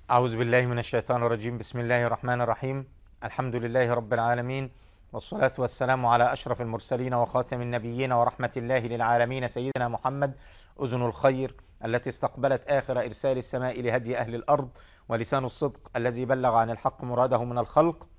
أعوذ بالله من الشيطان الرجيم بسم الله الرحمن الرحيم الحمد لله رب العالمين والصلاة والسلام على أشرف المرسلين وخاتم النبيين ورحمة الله للعالمين سيدنا محمد أذن الخير التي استقبلت آخر إرسال السماء لهدي أهل الأرض ولسان الصدق الذي بلغ عن الحق مراده من الخلق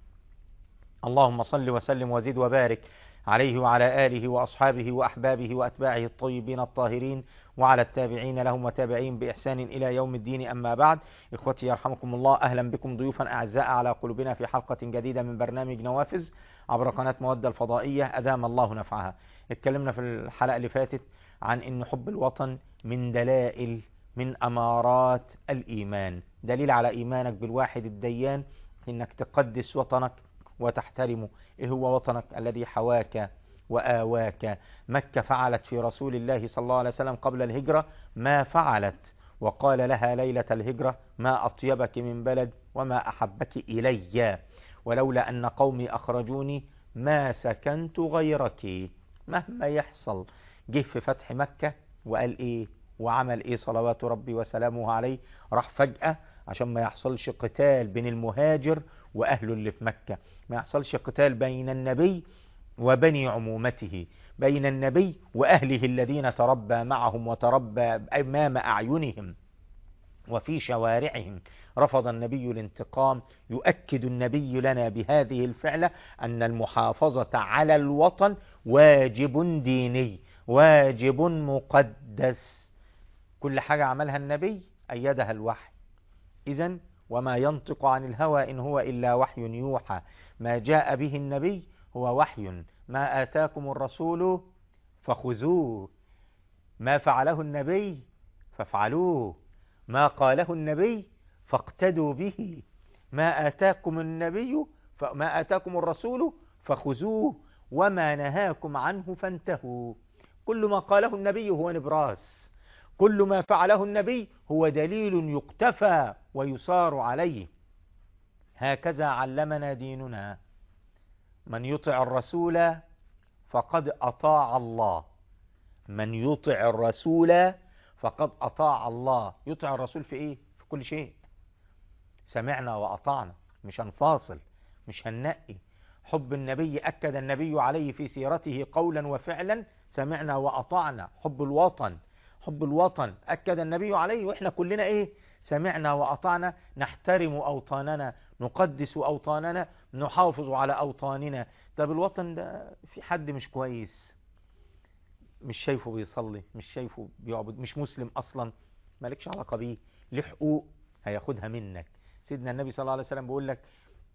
اللهم صل وسلم وزد وبارك عليه وعلى آله وأصحابه وأحبابه وأتباعه الطيبين الطاهرين وعلى التابعين لهم وتابعين بإحسان إلى يوم الدين أما بعد إخوتي يرحمكم الله أهلا بكم ضيوفا أعزاء على قلوبنا في حلقة جديدة من برنامج نوافذ عبر قناة مودة الفضائية أدام الله نفعها اتكلمنا في الحلقة اللي فاتت عن أن حب الوطن من دلائل من أمارات الإيمان دليل على إيمانك بالواحد الديان أنك تقدس وطنك وتحترمه إيه هو وطنك الذي حواك وآواك مكة فعلت في رسول الله صلى الله عليه وسلم قبل الهجرة ما فعلت وقال لها ليلة الهجرة ما أطيبك من بلد وما أحبك إلي ولولا أن قومي أخرجوني ما سكنت غيرك مهما يحصل جه في فتح مكة وقال إيه وعمل إيه صلوات ربي وسلامه عليه راح فجأة عشان ما يحصلش قتال بين المهاجر وأهله اللي في مكة ما يحصلش قتال بين النبي وبني عمومته بين النبي وأهله الذين تربى معهم وتربى أمام أعينهم وفي شوارعهم رفض النبي الانتقام يؤكد النبي لنا بهذه الفعلة أن المحافظة على الوطن واجب ديني واجب مقدس كل حاجة عملها النبي أيدها الوحي إذا وما ينطق عن الهوى إن هو إلا وحي يوحى ما جاء به النبي هو وحي ما آتاكم الرسول فخذوه ما فعله النبي فافعلوه ما قاله النبي فاقتدوا به ما آتاكم النبي ما آتاكم الرسول فخذوه وما نهاكم عنه فانتهوا كل ما قاله النبي هو نبراس كل ما فعله النبي هو دليل يقتفى ويصار عليه هكذا علمنا ديننا من يطع الرسول فقد أطاع الله من يطع الرسول فقد أطاع الله يطع الرسول في إيه؟ في كل شيء سمعنا وأطعنا مش هنفاصل مش هننقي حب النبي أكد النبي عليه في سيرته قولا وفعلا سمعنا وأطعنا حب الوطن حب الوطن أكد النبي عليه وإحنا كلنا إيه سمعنا وأطعنا نحترم أوطاننا نقدس أوطاننا نحافظ على أوطاننا طب الوطن ده في حد مش كويس مش شايفه بيصلي مش شايفه بيعبد مش مسلم أصلا مالكش علاقة بيه ليه حقوق هياخدها منك سيدنا النبي صلى الله عليه وسلم بيقول لك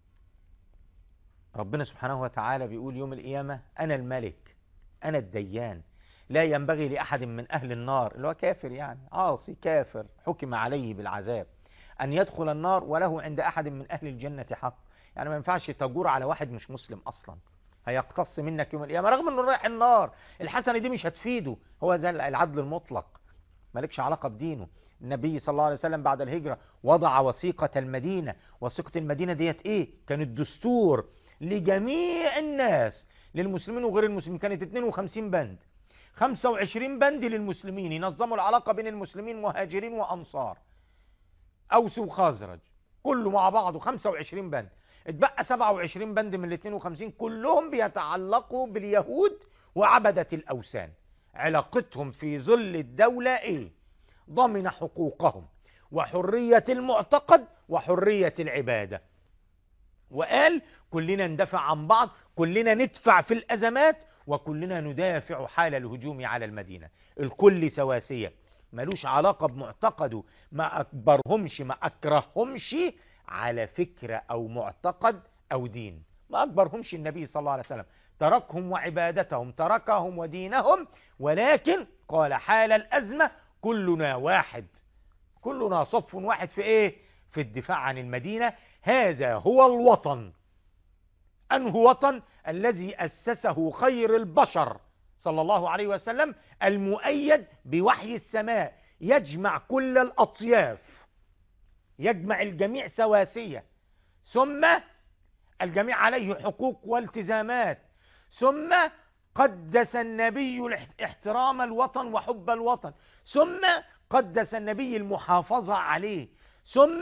ربنا سبحانه وتعالى بيقول يوم القيامة أنا الملك أنا الديان لا ينبغي لأحد من أهل النار اللي هو كافر يعني عاصي كافر حكم عليه بالعذاب أن يدخل النار وله عند أحد من أهل الجنة حق يعني ما ينفعش تجور على واحد مش مسلم أصلا هيقتص منك يوم القيامة رغم أنه رايح النار الحسنة دي مش هتفيده هو زي العدل المطلق مالكش علاقة بدينه النبي صلى الله عليه وسلم بعد الهجرة وضع وثيقة المدينة وثيقة المدينة ديت ايه كانت دستور لجميع الناس للمسلمين وغير المسلمين كانت 52 بند 25 بند للمسلمين ينظموا العلاقة بين المسلمين مهاجرين وأنصار أوس وخازرج كله مع بعضه 25 بند اتبقى 27 بند من ال 52 كلهم بيتعلقوا باليهود وعبدة الأوثان علاقتهم في ظل الدولة ايه ضمن حقوقهم وحرية المعتقد وحرية العبادة وقال كلنا ندافع عن بعض كلنا ندفع في الأزمات وكلنا ندافع حال الهجوم على المدينة الكل سواسية ملوش علاقة بمعتقده ما أكبرهمش ما أكرههمش على فكرة أو معتقد أو دين ما أكبرهمش النبي صلى الله عليه وسلم تركهم وعبادتهم تركهم ودينهم ولكن قال حال الأزمة كلنا واحد كلنا صف واحد في إيه في الدفاع عن المدينة هذا هو الوطن أنه وطن الذي أسسه خير البشر صلى الله عليه وسلم المؤيد بوحي السماء يجمع كل الأطياف يجمع الجميع سواسية ثم الجميع عليه حقوق والتزامات ثم قدس النبي احترام الوطن وحب الوطن ثم قدس النبي المحافظة عليه ثم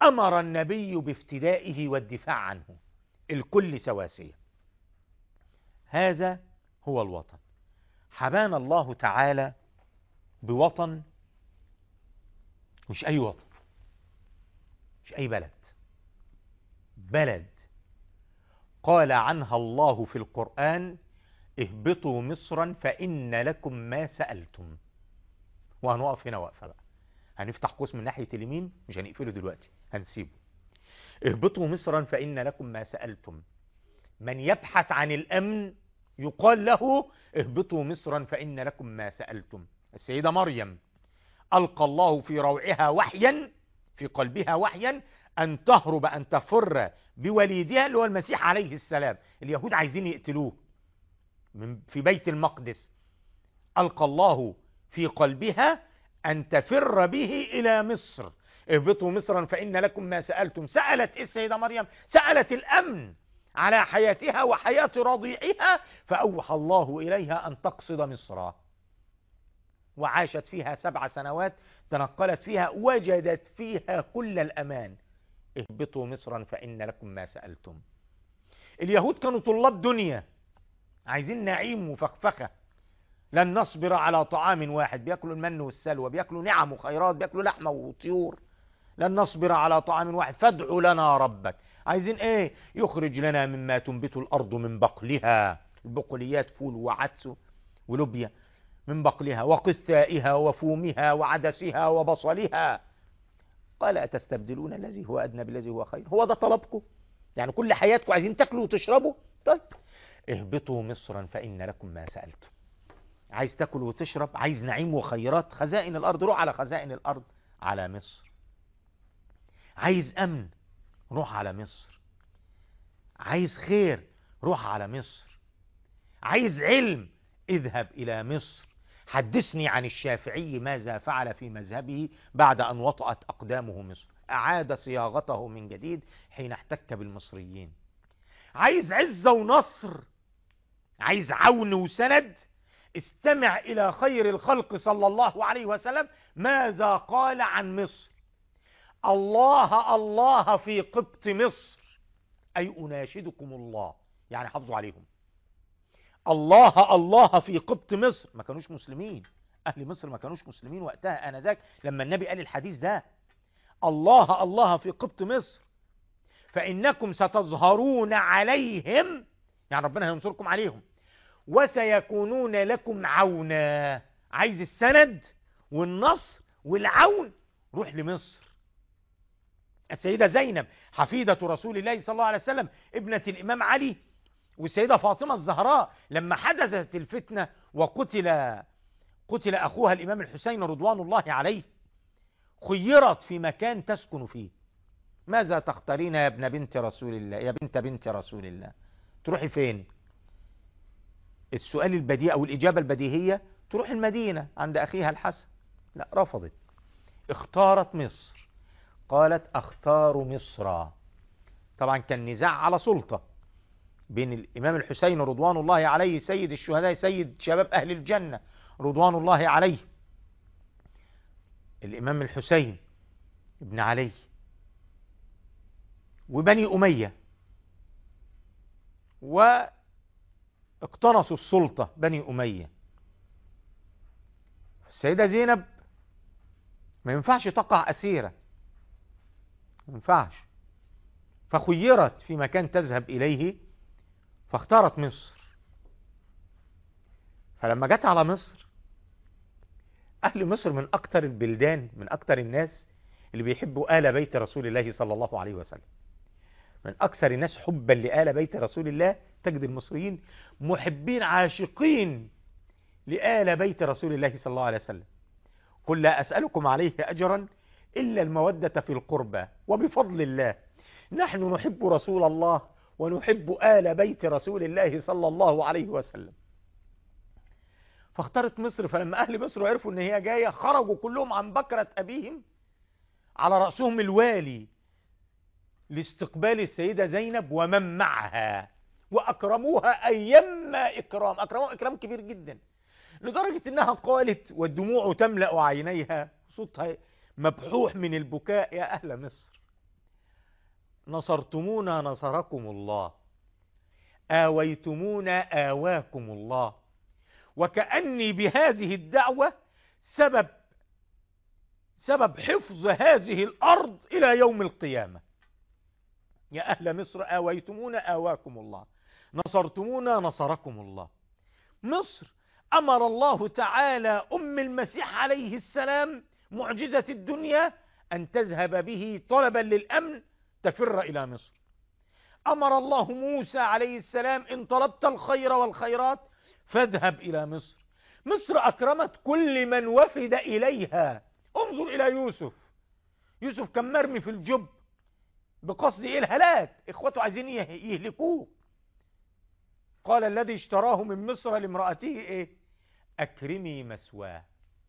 أمر النبي بافتدائه والدفاع عنه الكل سواسية هذا هو الوطن حبانا الله تعالى بوطن مش أي وطن مش أي بلد بلد قال عنها الله في القرآن اهبطوا مصرا فإن لكم ما سألتم وهنقف هنا وقفة بقى هنفتح قوس من ناحية اليمين مش هنقفله دلوقتي هنسيبه اهبطوا مصرا فإن لكم ما سألتم من يبحث عن الأمن يقال له اهبطوا مصرا فإن لكم ما سألتم السيدة مريم ألقى الله في روعها وحيا في قلبها وحيا أن تهرب أن تفر بوليدها اللي هو المسيح عليه السلام اليهود عايزين يقتلوه من في بيت المقدس ألقى الله في قلبها أن تفر به إلى مصر اهبطوا مصرا فإن لكم ما سألتم سألت إيه السيدة مريم سألت الأمن على حياتها وحياة رضيعها فأوحى الله إليها أن تقصد مصرا وعاشت فيها سبع سنوات تنقلت فيها وجدت فيها كل الأمان اهبطوا مصرا فإن لكم ما سألتم اليهود كانوا طلاب دنيا عايزين نعيم وفخفخة لن نصبر على طعام واحد بياكلوا المن والسلوى بياكلوا نعم وخيرات بياكلوا لحمة وطيور لن نصبر على طعام واحد فادع لنا ربك عايزين ايه يخرج لنا مما تنبت الارض من بقلها البقوليات فول وعدس ولوبيا من بقلها وقثائها وفومها وعدسها وبصلها قال أتستبدلون الذي هو أدنى بالذي هو خير هو ده طلبكم يعني كل حياتكم عايزين تاكلوا وتشربوا طيب اهبطوا مصرا فإن لكم ما سألتم عايز تاكل وتشرب عايز نعيم وخيرات خزائن الأرض روح على خزائن الأرض على مصر عايز أمن روح على مصر عايز خير روح على مصر عايز علم اذهب إلى مصر حدثني عن الشافعي ماذا فعل في مذهبه بعد أن وطأت أقدامه مصر أعاد صياغته من جديد حين احتك بالمصريين عايز عزة ونصر عايز عون وسند استمع إلى خير الخلق صلى الله عليه وسلم ماذا قال عن مصر الله الله في قبط مصر أي أناشدكم الله يعني حافظوا عليهم الله الله في قبط مصر ما كانوش مسلمين أهل مصر ما كانوش مسلمين وقتها آنذاك لما النبي قال الحديث ده الله الله في قبط مصر فإنكم ستظهرون عليهم يعني ربنا هينصركم عليهم وسيكونون لكم عونا عايز السند والنصر والعون روح لمصر السيدة زينب حفيدة رسول الله صلى الله عليه وسلم ابنة الإمام علي والسيدة فاطمة الزهراء لما حدثت الفتنة وقتل قتل أخوها الإمام الحسين رضوان الله عليه خيرت في مكان تسكن فيه ماذا تختارين يا ابن بنت رسول الله يا بنت بنت رسول الله تروحي فين السؤال البديهي أو الإجابة البديهية تروح المدينة عند أخيها الحسن لا رفضت اختارت مصر قالت أختار مصر طبعا كان نزاع على سلطة بين الإمام الحسين رضوان الله عليه سيد الشهداء سيد شباب أهل الجنة رضوان الله عليه الإمام الحسين ابن علي وبني أمية واقتنصوا السلطة بني أمية السيدة زينب ما ينفعش تقع أسيرة ما ينفعش فخيرت في مكان تذهب إليه فاختارت مصر فلما جت على مصر أهل مصر من أكتر البلدان من أكتر الناس اللي بيحبوا آل بيت رسول الله صلى الله عليه وسلم من أكثر الناس حبا لآل بيت رسول الله تجد المصريين محبين عاشقين لآل بيت رسول الله صلى الله عليه وسلم قل لا أسألكم عليه أجرا إلا المودة في القربى وبفضل الله نحن نحب رسول الله ونحب آل بيت رسول الله صلى الله عليه وسلم فاختارت مصر فلما أهل مصر عرفوا أن هي جاية خرجوا كلهم عن بكرة أبيهم على رأسهم الوالي لاستقبال السيدة زينب ومن معها وأكرموها أيما إكرام أكرموها إكرام كبير جدا لدرجة أنها قالت والدموع تملأ عينيها صوتها مبحوح من البكاء يا أهل مصر نصرتمونا نصركم الله آويتمونا آواكم الله وكأني بهذه الدعوة سبب سبب حفظ هذه الأرض إلى يوم القيامة يا أهل مصر آويتمونا آواكم الله نصرتمونا نصركم الله مصر أمر الله تعالى أم المسيح عليه السلام معجزة الدنيا أن تذهب به طلبا للأمن تفر إلى مصر أمر الله موسى عليه السلام إن طلبت الخير والخيرات فاذهب إلى مصر مصر أكرمت كل من وفد إليها انظر إلى يوسف يوسف كان مرمي في الجب بقصد إيه الهلاك إخوته عايزين يهلكوه قال الذي اشتراه من مصر لامرأته إيه أكرمي مسواه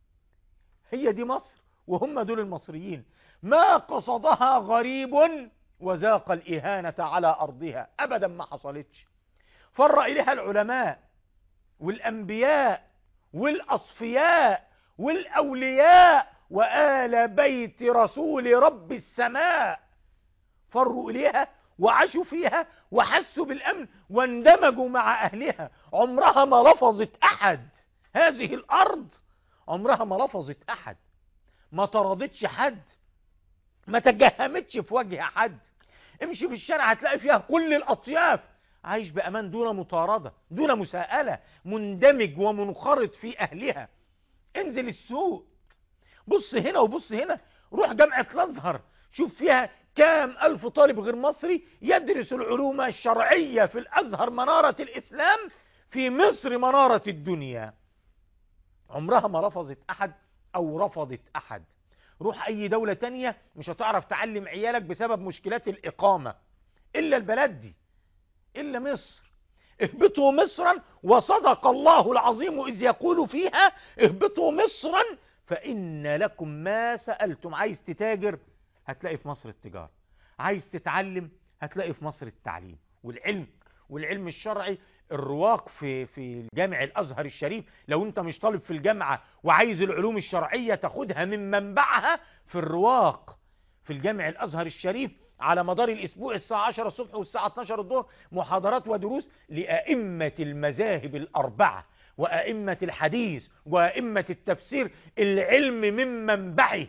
هي دي مصر وهم دول المصريين ما قصدها غريب وذاق الإهانة على أرضها أبدا ما حصلتش فر إليها العلماء والأنبياء والأصفياء والأولياء وآل بيت رسول رب السماء فروا إليها وعاشوا فيها وحسوا بالأمن واندمجوا مع أهلها عمرها ما لفظت أحد هذه الأرض عمرها ما لفظت أحد ما طردتش حد ما تجهمتش في وجه حد امشي في الشارع هتلاقي فيها كل الأطياف عايش بأمان دون مطاردة دون مساءلة مندمج ومنخرط في أهلها انزل السوق بص هنا وبص هنا روح جامعة الأزهر شوف فيها كام ألف طالب غير مصري يدرس العلوم الشرعية في الأزهر منارة الإسلام في مصر منارة الدنيا عمرها ما رفضت أحد أو رفضت أحد روح أي دولة تانية مش هتعرف تعلم عيالك بسبب مشكلات الإقامة إلا البلد دي إلا مصر اهبطوا مصرا وصدق الله العظيم إذ يقول فيها اهبطوا مصرا فإن لكم ما سألتم عايز تتاجر هتلاقي في مصر التجارة عايز تتعلم هتلاقي في مصر التعليم والعلم والعلم الشرعي الرواق في في جامع الازهر الشريف لو انت مش طالب في الجامعه وعايز العلوم الشرعيه تاخدها من منبعها في الرواق في الجامع الازهر الشريف على مدار الاسبوع الساعه 10 الصبح والساعه 12 الظهر محاضرات ودروس لائمه المذاهب الاربعه وائمه الحديث وائمه التفسير العلم من منبعه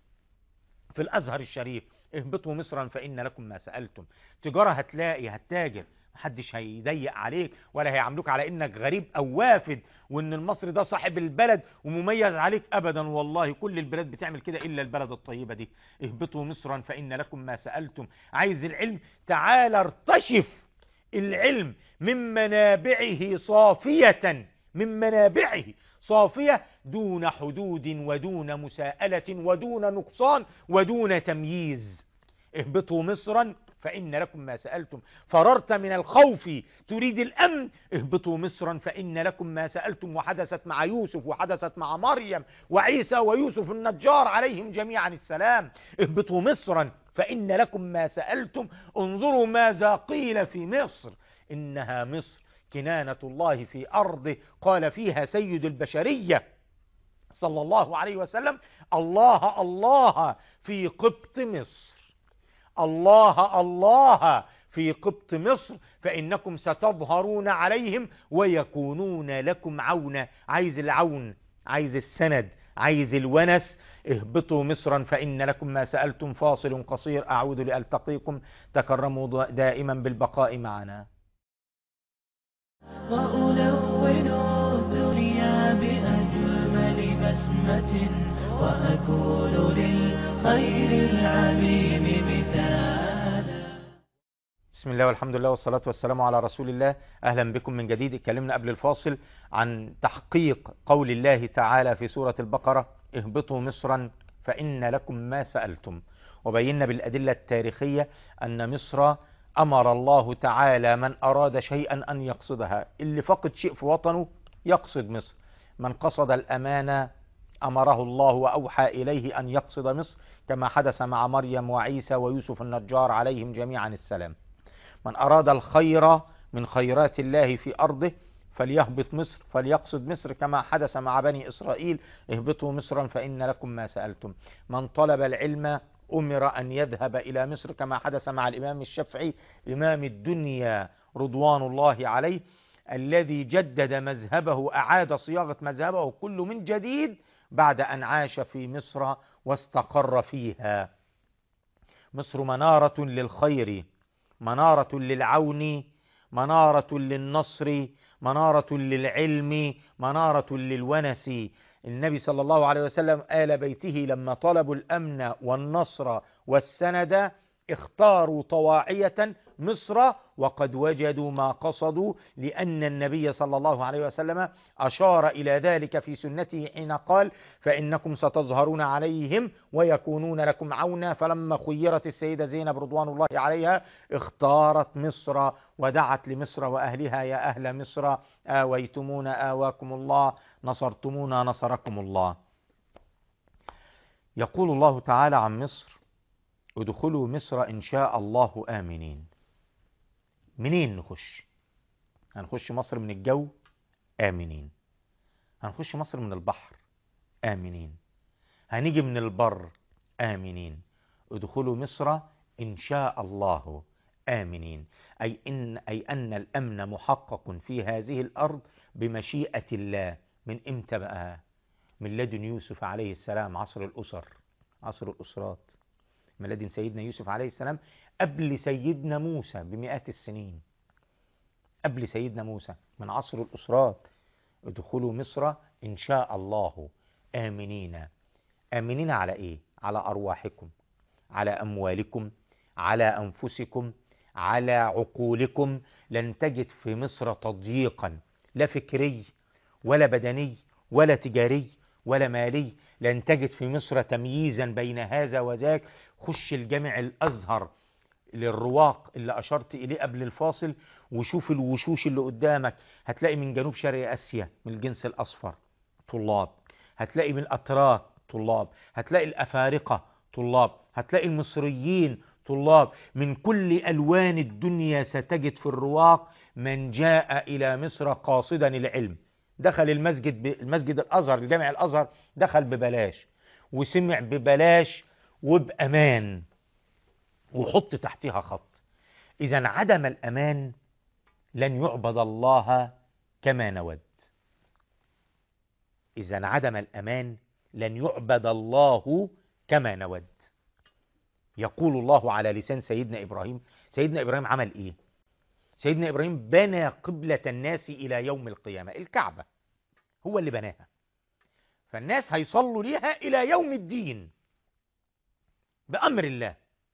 في الازهر الشريف اهبطوا مصرا فان لكم ما سالتم تجاره هتلاقي هتتاجر محدش هيضيق عليك ولا هيعاملوك على انك غريب او وافد وان المصري ده صاحب البلد ومميز عليك ابدا والله كل البلاد بتعمل كده الا البلد الطيبة دي اهبطوا مصرا فان لكم ما سألتم عايز العلم تعال ارتشف العلم من منابعه صافية من منابعه صافية دون حدود ودون مساءلة ودون نقصان ودون تمييز اهبطوا مصرا فإن لكم ما سألتم فررت من الخوف تريد الأمن اهبطوا مصرا فإن لكم ما سألتم وحدثت مع يوسف وحدثت مع مريم وعيسى ويوسف النجار عليهم جميعا السلام اهبطوا مصرا فإن لكم ما سألتم انظروا ماذا قيل في مصر إنها مصر كنانة الله في أرضه قال فيها سيد البشرية صلى الله عليه وسلم الله الله في قبط مصر الله الله في قبط مصر فإنكم ستظهرون عليهم ويكونون لكم عونا عايز العون عايز السند عايز الونس اهبطوا مصرا فإن لكم ما سألتم فاصل قصير أعود لألتقيكم تكرموا دائما بالبقاء معنا وألون الدنيا بأجمل بسمة وأكون للخير العميم مثالا بسم الله والحمد لله والصلاة والسلام على رسول الله أهلا بكم من جديد اتكلمنا قبل الفاصل عن تحقيق قول الله تعالى في سورة البقرة اهبطوا مصرا فإن لكم ما سألتم وبينا بالأدلة التاريخية أن مصر أمر الله تعالى من أراد شيئا أن يقصدها اللي فقد شيء في وطنه يقصد مصر من قصد الأمانة أمره الله وأوحى إليه أن يقصد مصر كما حدث مع مريم وعيسى ويوسف النجار عليهم جميعا السلام من أراد الخير من خيرات الله في أرضه فليهبط مصر فليقصد مصر كما حدث مع بني إسرائيل اهبطوا مصرا فإن لكم ما سألتم من طلب العلم أمر أن يذهب إلى مصر كما حدث مع الإمام الشافعي إمام الدنيا رضوان الله عليه الذي جدد مذهبه أعاد صياغة مذهبه كله من جديد بعد أن عاش في مصر واستقر فيها مصر منارة للخير منارة للعون منارة للنصر منارة للعلم منارة للونس النبي صلى الله عليه وسلم آل بيته لما طلبوا الأمن والنصر والسند اختاروا طواعية مصر وقد وجدوا ما قصدوا لأن النبي صلى الله عليه وسلم أشار إلى ذلك في سنته حين قال فإنكم ستظهرون عليهم ويكونون لكم عونا فلما خيرت السيدة زينب رضوان الله عليها اختارت مصر ودعت لمصر وأهلها يا أهل مصر آويتمونا آواكم الله نصرتمونا نصركم الله يقول الله تعالى عن مصر ادخلوا مصر إن شاء الله آمنين منين نخش هنخش مصر من الجو آمنين هنخش مصر من البحر آمنين هنيجي من البر آمنين ادخلوا مصر إن شاء الله آمنين أي, إن أي أن الأمن محقق في هذه الأرض بمشيئة الله من إمتى بقى من لدن يوسف عليه السلام عصر الأسر عصر الأسرات من لدن سيدنا يوسف عليه السلام قبل سيدنا موسى بمئات السنين قبل سيدنا موسى من عصر الأسرات ادخلوا مصر إن شاء الله آمنين آمنين على إيه؟ على أرواحكم على أموالكم على أنفسكم على عقولكم لن تجد في مصر تضييقا لا فكري ولا بدني ولا تجاري ولا مالي لن تجد في مصر تمييزا بين هذا وذاك خش الجامع الأزهر للرواق اللي أشرت إليه قبل الفاصل وشوف الوشوش اللي قدامك هتلاقي من جنوب شرق آسيا من الجنس الأصفر طلاب هتلاقي من الأتراك طلاب هتلاقي الأفارقة طلاب هتلاقي المصريين طلاب من كل ألوان الدنيا ستجد في الرواق من جاء إلى مصر قاصدا العلم دخل المسجد ب... المسجد الأزهر الجامع الأزهر دخل ببلاش وسمع ببلاش وبأمان وحط تحتها خط إذا عدم الأمان لن يعبد الله كما نود إذا عدم الأمان لن يعبد الله كما نود يقول الله على لسان سيدنا إبراهيم سيدنا إبراهيم عمل إيه سيدنا إبراهيم بنى قبلة الناس إلى يوم القيامة الكعبة هو اللي بناها فالناس هيصلوا ليها إلى يوم الدين بأمر الله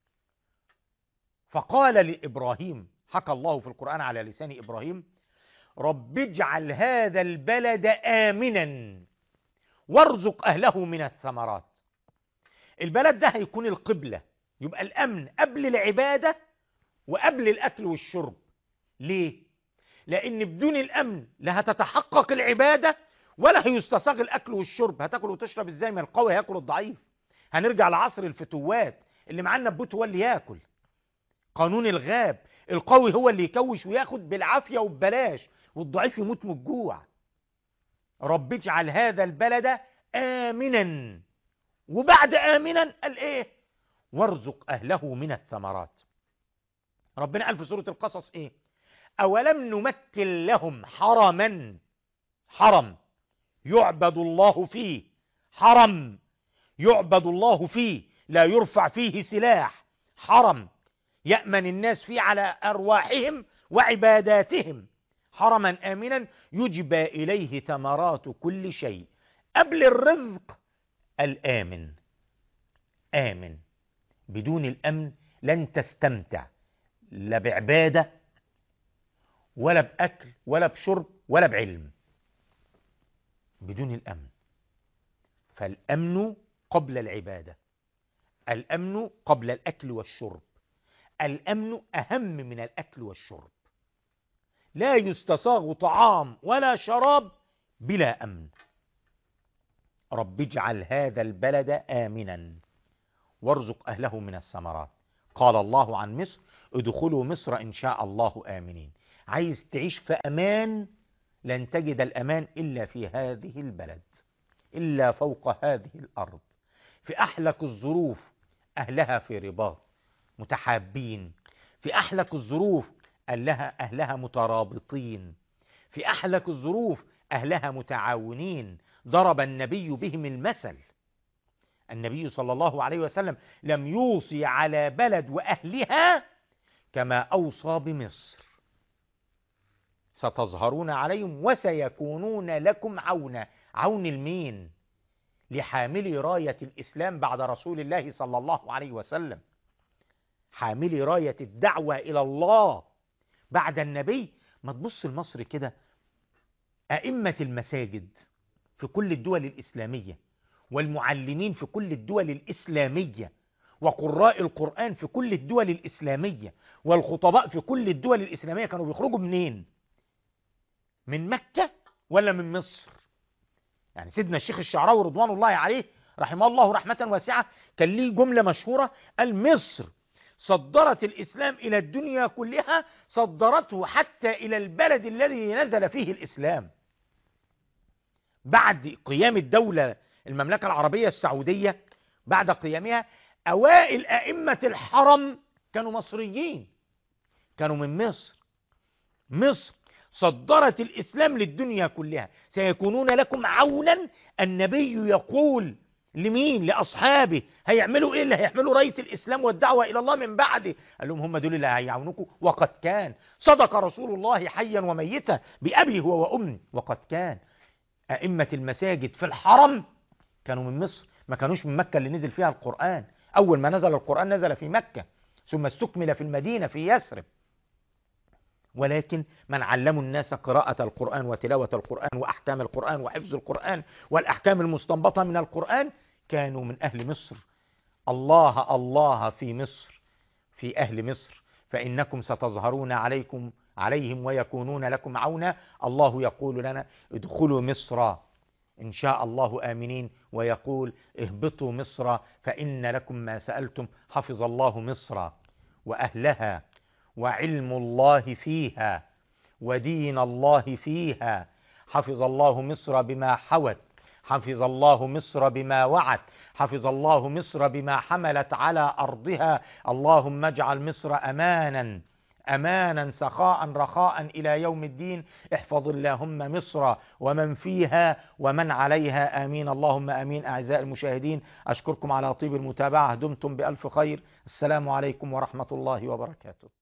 فقال لإبراهيم حكى الله في القرآن على لسان إبراهيم رب اجعل هذا البلد آمنا وارزق أهله من الثمرات البلد ده هيكون القبلة يبقى الأمن قبل العبادة وقبل الأكل والشرب ليه؟ لأن بدون الأمن لا هتتحقق العبادة ولا هيستساغ الأكل والشرب هتاكل وتشرب ازاي ما القوي هياكل الضعيف هنرجع لعصر الفتوات اللي معاه النبوت هو اللي ياكل قانون الغاب القوي هو اللي يكوش وياخد بالعافية وببلاش والضعيف يموت من الجوع رب اجعل هذا البلد آمنا وبعد آمنا قال ايه وارزق أهله من الثمرات ربنا قال في سورة القصص ايه أولم نمكن لهم حرما حرم يعبد الله فيه حرم يعبد الله فيه لا يرفع فيه سلاح حرم يأمن الناس فيه على أرواحهم وعباداتهم حرما آمنا يجبى إليه ثمرات كل شيء قبل الرزق الآمن آمن بدون الأمن لن تستمتع لا بعبادة ولا بأكل ولا بشرب ولا بعلم بدون الأمن فالأمن قبل العبادة الأمن قبل الأكل والشرب الأمن أهم من الأكل والشرب لا يستساغ طعام ولا شراب بلا أمن رب اجعل هذا البلد آمنا وارزق أهله من الثمرات قال الله عن مصر ادخلوا مصر إن شاء الله آمنين عايز تعيش في أمان لن تجد الأمان إلا في هذه البلد إلا فوق هذه الأرض في أحلك الظروف أهلها في رباط متحابين في أحلك الظروف أهلها, أهلها مترابطين في أحلك الظروف أهلها متعاونين ضرب النبي بهم المثل النبي صلى الله عليه وسلم لم يوصي على بلد وأهلها كما أوصى بمصر ستظهرون عليهم وسيكونون لكم عونا عون المين لحاملي راية الإسلام بعد رسول الله صلى الله عليه وسلم حاملي راية الدعوة إلى الله بعد النبي ما تبص لمصر كده أئمة المساجد في كل الدول الإسلامية والمعلمين في كل الدول الإسلامية وقراء القرآن في كل الدول الإسلامية والخطباء في كل الدول الإسلامية كانوا بيخرجوا منين من مكة ولا من مصر يعني سيدنا الشيخ الشعراوي رضوان الله عليه رحمه الله رحمة واسعة كان ليه جملة مشهورة قال مصر صدرت الإسلام إلى الدنيا كلها صدرته حتى إلى البلد الذي نزل فيه الإسلام بعد قيام الدولة المملكة العربية السعودية بعد قيامها أوائل أئمة الحرم كانوا مصريين كانوا من مصر مصر صدرت الإسلام للدنيا كلها سيكونون لكم عونا النبي يقول لمين لأصحابه هيعملوا إيه اللي هيحملوا راية الإسلام والدعوة إلى الله من بعده قال لهم هم دول اللي هيعاونوكم وقد كان صدق رسول الله حيا وميتا بأبي هو وأمي وقد كان أئمة المساجد في الحرم كانوا من مصر ما كانوش من مكة اللي نزل فيها القرآن أول ما نزل القرآن نزل في مكة ثم استكمل في المدينة في يثرب ولكن من علموا الناس قراءة القرآن وتلاوة القرآن وأحكام القرآن وحفظ القرآن والأحكام المستنبطة من القرآن كانوا من أهل مصر الله الله في مصر في أهل مصر فإنكم ستظهرون عليكم عليهم ويكونون لكم عونا الله يقول لنا ادخلوا مصر إن شاء الله آمنين ويقول اهبطوا مصر فإن لكم ما سألتم حفظ الله مصر وأهلها وعلم الله فيها ودين الله فيها حفظ الله مصر بما حوت حفظ الله مصر بما وعت حفظ الله مصر بما حملت على أرضها اللهم اجعل مصر أمانا أمانا سخاء رخاء إلى يوم الدين احفظ اللهم مصر ومن فيها ومن عليها آمين اللهم آمين أعزائي المشاهدين أشكركم على طيب المتابعة دمتم بألف خير السلام عليكم ورحمة الله وبركاته